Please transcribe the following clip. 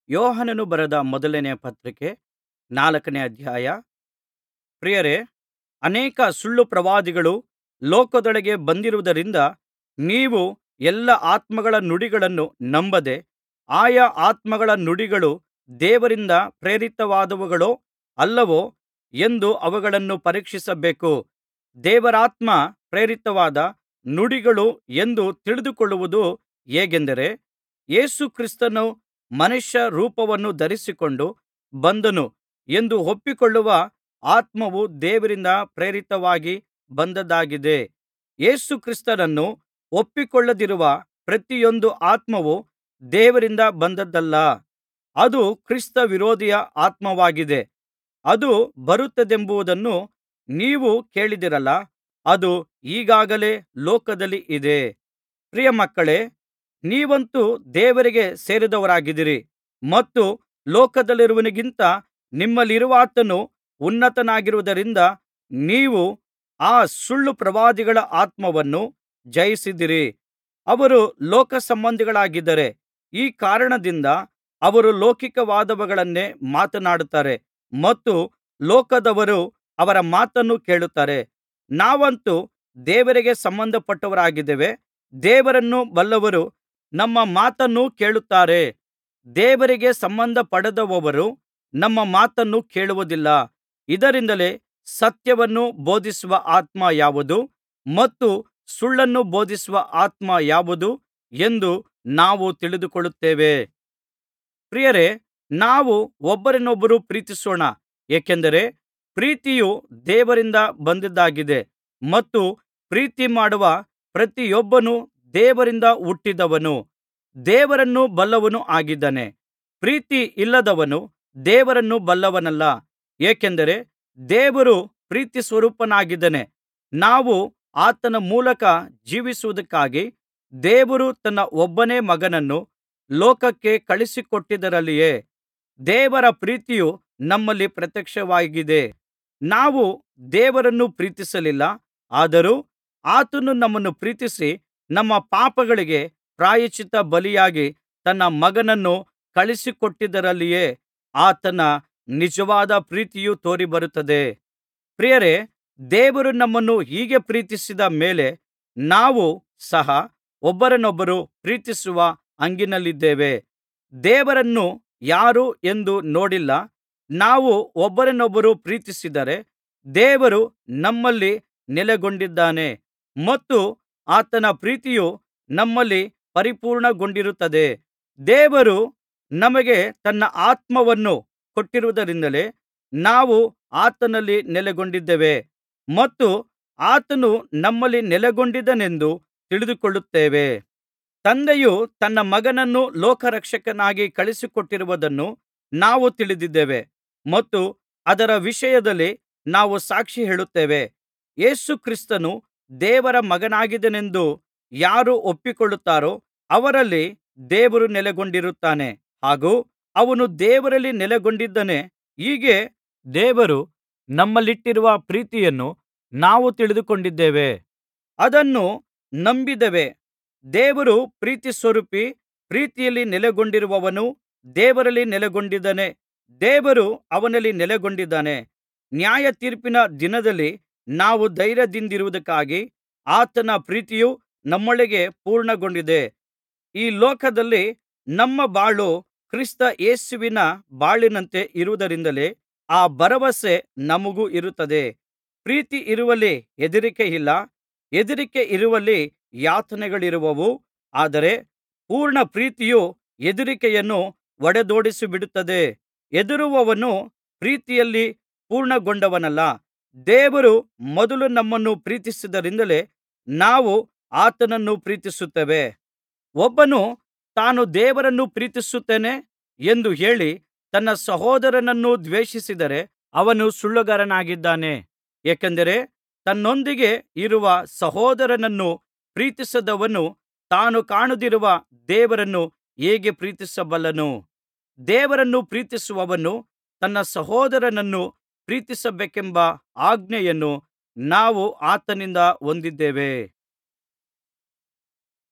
ಯೋಹಾನನು ಬರೆದ ಮೊದಲನೆಯ ಪತ್ರಿಕೆ ನಾಲ್ಕನೇ ಅಧ್ಯಾಯ ಪ್ರಿಯರೇ ಅನೇಕ ಸುಳ್ಳುಪ್ರವಾದಿಗಳು ಲೋಕದೊಳಗೆ ಬಂದಿರುವುದರಿಂದ ನೀವು ಎಲ್ಲಾ ಆತ್ಮಗಳ ನುಡಿಗಳನ್ನು ನಂಬದೆ ಆಯಾ ಆತ್ಮಗಳ ನುಡಿಗಳು ದೇವರಿಂದ ಪ್ರೇರಿತವಾದವುಗಳೋ ಅಲ್ಲವೋ ಎಂದು ಅವುಗಳನ್ನು ಪರೀಕ್ಷಿಸಬೇಕು ದೇವರಾತ್ಮ ಪ್ರೇರಿತವಾದ ನುಡಿಗಳು ಎಂದು ತಿಳಿದುಕೊಳ್ಳುವುದು ಹೇಗೆಂದರೆ ಯೇಸು ಕ್ರಿಸ್ತನು ಮನುಷ್ಯ ರೂಪವನ್ನು ಧರಿಸಿಕೊಂಡು ಬಂದನು ಎಂದು ಒಪ್ಪಿಕೊಳ್ಳುವ ಆತ್ಮವು ದೇವರಿಂದ ಪ್ರೇರಿತವಾಗಿ ಬಂದದ್ದಾಗಿದೆ ಯೇಸು ಕ್ರಿಸ್ತನನ್ನು ಒಪ್ಪಿಕೊಳ್ಳದಿರುವ ಪ್ರತಿಯೊಂದು ಆತ್ಮವು ದೇವರಿಂದ ಬಂದದ್ದಲ್ಲ ಅದು ಕ್ರಿಸ್ತ ವಿರೋಧಿಯ ಆತ್ಮವಾಗಿದೆ ಅದು ಬರುತ್ತದೆಂಬುದನ್ನು ನೀವು ಕೇಳಿದಿರಲ್ಲಾ ಅದು ಈಗಾಗಲೇ ಲೋಕದಲ್ಲಿ ಇದೆ ಪ್ರಿಯಮಕ್ಕಳೇ ನೀವಂತೂ ದೇವರಿಗೆ ಸೇರಿದವರಾಗಿದ್ದೀರಿ ಮತ್ತು ಲೋಕದಲ್ಲಿರುವವನಿಗಿಂತ ನಿಮ್ಮಲ್ಲಿರುವಾತನು ಉನ್ನತನಾಗಿರುವುದರಿಂದ ನೀವು ಆ ಸುಳ್ಳು ಪ್ರವಾದಿಗಳ ಆತ್ಮವನ್ನು ಜಯಿಸಿದಿರಿ ಅವರು ಲೋಕಸಂಬಂಧಿಗಳಾಗಿದ್ದಾರೆ ಈ ಕಾರಣದಿಂದ ಅವರು ಲೌಕಿಕವಾದವುಗಳನ್ನೇ ಮಾತನಾಡುತ್ತಾರೆ ಮತ್ತು ಲೋಕದವರು ಅವರ ಮಾತನ್ನು ಕೇಳುತ್ತಾರೆ ನಾವಂತೂ ದೇವರಿಗೆ ಸಂಬಂಧಪಟ್ಟವರಾಗಿದ್ದೇವೆ ದೇವರನ್ನು ಬಲ್ಲವರು ನಮ್ಮ ಮಾತನ್ನು ಕೇಳುತ್ತಾರೆ ದೇವರಿಗೆ ಸಂಬಂಧಪಡದವರು ನಮ್ಮ ಮಾತನ್ನು ಕೇಳುವುದಿಲ್ಲ ಇದರಿಂದಲೇ ಸತ್ಯವನ್ನು ಬೋಧಿಸುವ ಆತ್ಮ ಯಾವುದು ಮತ್ತು ಸುಳ್ಳನ್ನು ಬೋಧಿಸುವ ಆತ್ಮ ಯಾವುದು ಎಂದು ನಾವು ತಿಳಿದುಕೊಳ್ಳುತ್ತೇವೆ ಪ್ರಿಯರೇ ನಾವು ಒಬ್ಬರನ್ನೊಬ್ಬರು ಪ್ರೀತಿಸೋಣ ಏಕೆಂದರೆ ಪ್ರೀತಿಯು ದೇವರಿಂದ ಬಂದದ್ದಾಗಿದೆ ಮತ್ತು ಪ್ರೀತಿ ಮಾಡುವ ಪ್ರತಿಯೊಬ್ಬನೂ ದೇವರಿಂದ ಹುಟ್ಟಿದವನು ದೇವರನ್ನು ಬಲ್ಲವನೂ ಆಗಿದ್ದಾನೆ ಪ್ರೀತಿ ಇಲ್ಲದವನು ದೇವರನ್ನು ಬಲ್ಲವನಲ್ಲ ಏಕೆಂದರೆ ದೇವರು ಪ್ರೀತಿ ಸ್ವರೂಪನಾಗಿದ್ದಾನೆ ನಾವು ಆತನ ಮೂಲಕ ಜೀವಿಸುವುದಕ್ಕಾಗಿ ದೇವರು ತನ್ನ ಒಬ್ಬನೇ ಮಗನನ್ನು ಲೋಕಕ್ಕೆ ಕಳುಹಿಸಿಕೊಟ್ಟದ್ದರಲ್ಲಿಯೇ ದೇವರ ಪ್ರೀತಿಯು ನಮ್ಮಲ್ಲಿ ಪ್ರತ್ಯಕ್ಷವಾಗಿದೆ ನಾವು ದೇವರನ್ನು ಪ್ರೀತಿಸಲಿಲ್ಲ ಆದರೂ ಆತನು ನಮ್ಮನ್ನು ಪ್ರೀತಿಸಿ ನಮ್ಮ ಪಾಪಗಳಿಗೆ ಪ್ರಾಯಶ್ಚಿತ್ತ ಬಲಿಯಾಗಿ ತನ್ನ ಮಗನನ್ನು ಕಳುಹಿಸಿಕೊಟ್ಟದ್ದರಲ್ಲಿಯೇ ಆತನ ನಿಜವಾದ ಪ್ರೀತಿಯು ತೋರಿಬರುತ್ತದೆ ಪ್ರಿಯರೇ ದೇವರು ನಮ್ಮನ್ನು ಹೀಗೆ ಪ್ರೀತಿಸಿದ ಮೇಲೆ ನಾವು ಸಹ ಒಬ್ಬರನ್ನೊಬ್ಬರು ಪ್ರೀತಿಸುವ ಹಂಗಿನಲ್ಲಿದ್ದೇವೆ ದೇವರನ್ನು ಯಾರು ಎಂದು ನೋಡಿಲ್ಲ ನಾವು ಒಬ್ಬರನ್ನೊಬ್ಬರು ಪ್ರೀತಿಸಿದರೆ ದೇವರು ನಮ್ಮಲ್ಲಿ ನೆಲೆಗೊಂಡಿದ್ದಾನೆ ಮತ್ತು ಆತನ ಪ್ರೀತಿಯು ನಮ್ಮಲ್ಲಿ ಪರಿಪೂರ್ಣಗೊಂಡಿರುತ್ತದೆ ದೇವರು ನಮಗೆ ತನ್ನ ಆತ್ಮವನ್ನು ಕೊಟ್ಟಿರುವುದರಿಂದಲೇ ನಾವು ಆತನಲ್ಲಿ ನೆಲೆಗೊಂಡಿದ್ದೇವೆ ಮತ್ತು ಆತನು ನಮ್ಮಲ್ಲಿ ನೆಲೆಗೊಂಡಿದ್ದಾನೆಂದು ತಿಳಿದುಕೊಳ್ಳುತ್ತೇವೆ ತಂದೆಯು ತನ್ನ ಮಗನನ್ನು ಲೋಕರಕ್ಷಕನಾಗಿ ಕಳುಹಿಸಿಕೊಟ್ಟಿರುವುದನ್ನು ನಾವು ತಿಳಿದಿದ್ದೇವೆ ಮತ್ತು ಅದರ ವಿಷಯದಲ್ಲಿ ನಾವು ಸಾಕ್ಷಿ ಹೇಳುತ್ತೇವೆ ಯೇಸು ಕ್ರಿಸ್ತನು ದೇವರ ಮಗನಾಗಿದ್ದಾನೆಂದು ಯಾರು ಒಪ್ಪಿಕೊಳ್ಳುತ್ತಾರೋ ಅವರಲ್ಲಿ ದೇವರು ನೆಲೆಗೊಂಡಿರುತ್ತಾನೆ ಹಾಗೂ ಅವನು ದೇವರಲ್ಲಿ ನೆಲೆಗೊಂಡಿದ್ದಾನೆ ಹೀಗೆ ದೇವರು ನಮ್ಮಲ್ಲಿಟ್ಟಿರುವ ಪ್ರೀತಿಯನ್ನು ನಾವು ತಿಳಿದುಕೊಂಡಿದ್ದೇವೆ ಅದನ್ನು ನಂಬಿದ್ದೇವೆ ದೇವರು ಪ್ರೀತಿ ಸ್ವರೂಪಿ ಪ್ರೀತಿಯಲ್ಲಿ ನೆಲೆಗೊಂಡಿರುವವನು ದೇವರಲ್ಲಿ ನೆಲೆಗೊಂಡಿದ್ದಾನೆ ದೇವರು ಅವನಲ್ಲಿ ನೆಲೆಗೊಂಡಿದ್ದಾನೆ ನ್ಯಾಯತೀರ್ಪಿನ ದಿನದಲ್ಲಿ ನಾವು ಧೈರ್ಯದಿಂದಿರುವುದಕ್ಕಾಗಿ ಆತನ ಪ್ರೀತಿಯು ನಮ್ಮೊಳಗೆ ಪೂರ್ಣಗೊಂಡಿದೆ ಈ ಲೋಕದಲ್ಲಿ ನಮ್ಮ ಬಾಳು ಕ್ರಿಸ್ತ ಯೇಸುವಿನ ಬಾಳಿನಂತೆ ಇರುವುದರಿಂದಲೇ ಆ ಭರವಸೆ ನಮಗೂ ಇರುತ್ತದೆ ಪ್ರೀತಿ ಇರುವಲ್ಲಿ ಹೆದರಿಕೆ ಇಲ್ಲ ಹೆದರಿಕೆ ಇರುವಲ್ಲಿ ಯಾತನೆಗಳಿರುವವು ಆದರೆ ಪೂರ್ಣ ಪ್ರೀತಿಯು ಹೆದರಿಕೆಯನ್ನು ಹೊಡೆದೋಡಿಸಿಬಿಡುತ್ತದೆ ಹೆದರುವವನು ಪ್ರೀತಿಯಲ್ಲಿ ಪೂರ್ಣಗೊಂಡವನಲ್ಲ ದೇವರು ಮೊದಲು ನಮ್ಮನ್ನು ಪ್ರೀತಿಸಿದ್ದರಿಂದಲೇ ನಾವು ಆತನನ್ನು ಪ್ರೀತಿಸುತ್ತೇವೆ ಒಬ್ಬನು ತಾನು ದೇವರನ್ನು ಪ್ರೀತಿಸುತ್ತೇನೆ ಎಂದು ಹೇಳಿ ತನ್ನ ಸಹೋದರನನ್ನು ದ್ವೇಷಿಸಿದರೆ ಅವನು ಸುಳ್ಳುಗಾರನಾಗಿದ್ದಾನೆ ಏಕೆಂದರೆ ತನ್ನೊಂದಿಗೆ ಇರುವ ಸಹೋದರನನ್ನು ಪ್ರೀತಿಸದವನು ತಾನು ಕಾಣದಿರುವ ದೇವರನ್ನು ಹೇಗೆ ಪ್ರೀತಿಸಬಲ್ಲನು ದೇವರನ್ನು ಪ್ರೀತಿಸುವವನು ತನ್ನ ಸಹೋದರನನ್ನು ಪ್ರೀತಿಸಬೇಕೆಂಬ ಆಜ್ಞೆಯನ್ನು ನಾವು ಆತನಿಂದ ಹೊಂದಿದ್ದೇವೆ